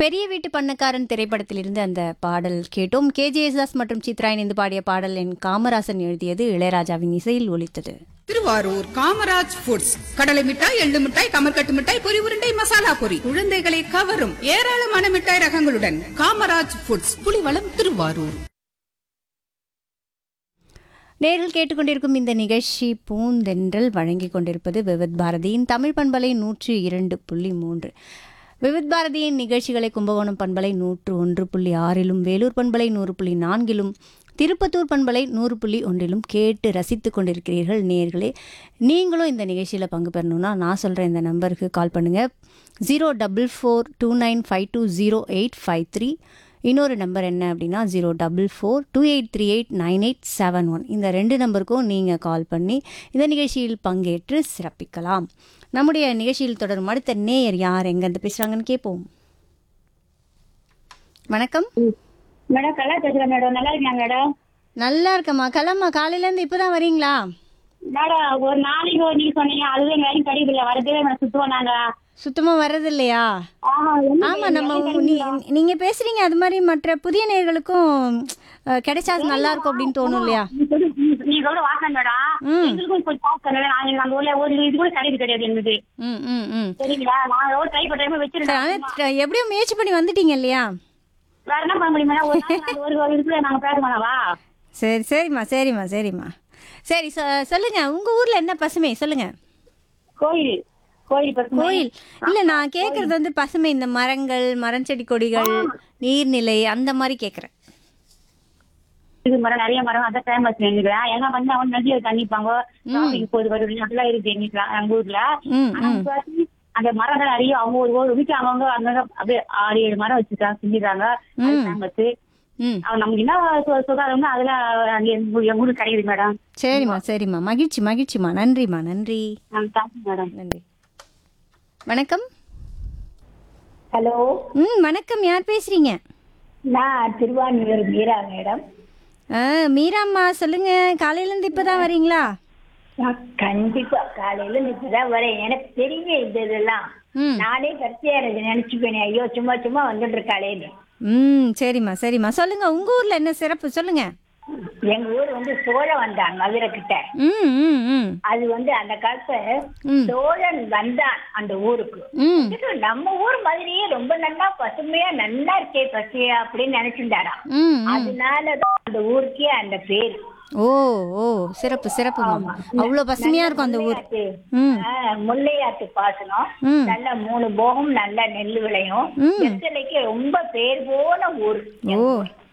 பெரிய வீட்டு பண்ணக்காரன் திரைப்படத்திலிருந்து அந்த பாடல் கேட்டோம் கேஜேஎஸ்தாஸ் மற்றும் சித்ரா இணைந்து பாடிய பாடல் என் காமராசன் எழுதியது இளையராஜாவின் இசையில் ஒலித்தது திருவாரூர் காமராஜ் ஃபுட்ஸ் கடலை மிட்டாய் எள்ளு மிட்டாய் கமர்கட்டு மிட்டாய் பொரி உருண்டை மசாலா பொரி குழந்தைகளை கவரும் ஏராளமான மிட்டாய் ரகங்களுடன் காமராஜ் ஃபுட்ஸ் புலிவளம் திருவாரூர் நேரில் கேட்டுக்கொண்டிருக்கும் இந்த நிகழ்ச்சி பூந்தென்றல் வழங்கி கொண்டிருப்பது விவித் பாரதியின் தமிழ் பண்பலை நூற்றி இரண்டு புள்ளி மூன்று விவித் பாரதியின் நிகழ்ச்சிகளை கும்பகோணம் பண்பலை நூற்று ஒன்று புள்ளி ஆறிலும் வேலூர் பண்பலை நூறு புள்ளி நான்கிலும் திருப்பத்தூர் பண்பலை நூறு புள்ளி ஒன்றிலும் கேட்டு ரசித்து கொண்டிருக்கிறீர்கள் நேர்களே நீங்களும் இந்த நிகழ்ச்சியில் பங்கு பெறணும்னா நான் சொல்கிற இந்த நம்பருக்கு கால் பண்ணுங்கள் zero double four two nine five two zero eight five three இன்னொரு நம்பர் என்ன அப்படின்னா zero double four two eight three eight nine eight seven one இந்த ரெண்டு நம்பருக்கும் நீங்கள் கால் பண்ணி இந்த நிகழ்ச்சியில் பங்கேற்று சிறப்பிக்கலாம் நம்முடைய நிகழ்ச்சியில் தொடரும் அடுத்த நேயர் யார் எங்கேருந்து பேசுகிறாங்கன்னு கேட்போம் வணக்கம் மேடம் கலா பேசுறேன் மேடம் நல்லா இருக்கீங்க மேடம் நல்லா இருக்கம்மா கலம்மா காலையிலேருந்து இப்போ தான் வரீங்களா மேடம் ஒரு நாளைக்கு ஒரு நீங்க சொன்னீங்க அதுவே எங்க வேலையும் கிடைக்கல வரதே மேடம் சுத்துவோம் நாங்க சுத்தமாக வர்றதில்லையா ஆமா, என்ன ஆமாம் நம்ம நீ- நீங்க பேசுறீங்க அது மாதிரி மற்ற புதிய நேயர்களுக்கும் அஹ், கிடைச்சா நல்லா இருக்கும் அப்படின்னு தோணும் இல்லையா நீங்க சொல்லு- நீங்க- நீங்க சொல்ற வாசனை மேடம் ம். எங்களுக்கும் கொஞ்சம் காசு தரல நாங்க அந்த ஊர்ல ஒரு இது கூட கிடையாது கிடையாது எங்களுக்கு ம் ம் ம் சரிங்களா நான் எவ்வளவு ட்ரை பண்றேன் சரி, வச்சிருக்கேன் ஆனா, எப்படியோ முயற்சி பண்ணி வந்துட்டீங்க இல்லையா வேற என்ன பண்ண முடியும் மேடம் ஒரு நாள் நாங்க ஒரு ஒரு இதுல நாங்க பேச மாட்டவா சரி சரிம்மா சரிம்மா சரிம்மா சரி சொ- சொல்லுங்க உங்க ஊர்ல என்ன பசுமை சொல்லுங்க கோயில் கோயில் பசுமை. கோயில் இல்ல நான் கேக்குறது வந்து பசுமை இந்த மரங்கள் மரஞ்செடி கொடிகள் நீர்நிலை அந்த மாதிரி கேக்குறேன் இது மரம் நிறைய மரம் அதான் ஃபேமஸ் எங்களுக்கு எங்க வந்து அவங்க நதியில தண்ணிப்பாங்க டிராபிக் போது வருது நல்லா இருக்கு எங்களுக்கு எங்க ஊர்ல ம் ஆனா ம் முக்காவாசி அந்த மரங்கள் நிறைய அவங்க ஒரு ஒரு வீட்டுல அவங்க அங்க அப்படியே ஆறு ஏழு மரம் வச்சுருக்காங்க செஞ்சிடறாங்க அது ம். ஃபேமஸ் ம் அவன் நமக்கு என்ன சு- சுகாதாரம்னா அதுல அங்க எங்க ஊ- எங்க ஊருக்கு கிடைக்குது மேடம் சரிம்மா சரிம்மா மகிழ்ச்சி மகிழ்ச்சிம்மா நன்றிம்மா நன்றி தேங்க்ஸ் மேடம் நன்றி வணக்கம் ஹலோ ம் வணக்கம் யார் பேசுறீங்க நான் திருவான்மையூர் மீரா மேடம் ஆ மீராம்மா சொல்லுங்க காலையில இருந்து இப்பதான் வரீங்களா நான் கண்டிப்பா காலையில இப்பதான் வரேன் எனக்கு தெரியவே இந்த இதெல்லாம் ம் நானே கடைசியா எனக்கு நினைச்சுப்பேன் ஐயோ சும்மா சும்மா வந்துட்டு இருக்காளேன்னு ம் சரிம்மா சரிம்மா சொல்லுங்க உங்க ஊர்ல என்ன சிறப்பு சொல்லுங்க எங்க ஊர் வந்து சோழம் வந்தான் மதுரை கிட்ட ம் ம் ம் அது வந்து அந்த காலத்துல ம். சோழன் வந்தான் அந்த ஊருக்கு ம் இது நம்ம ஊர் மாதிரியே ரொம்ப நல்லா பசுமையா நல்லா இருக்கே பசுமையா அப்படின்னு நினைச்சிருந்தாராம் ம் ம். அதனாலதான் அந்த ஊருக்கே அந்த பேர் ஓ ஓ சிறப்பு சிறப்புமா அவ்வளோ பசுமையா இருக்கும் அந்த ஊர் ம் ஆ, முல்லையாத்து பாசனம் ம். நல்ல மூணு போகம் நல்ல நெல் விளையும் ம். எத்தனைக்கு ரொம்ப பேர் போன ஊர் ஓ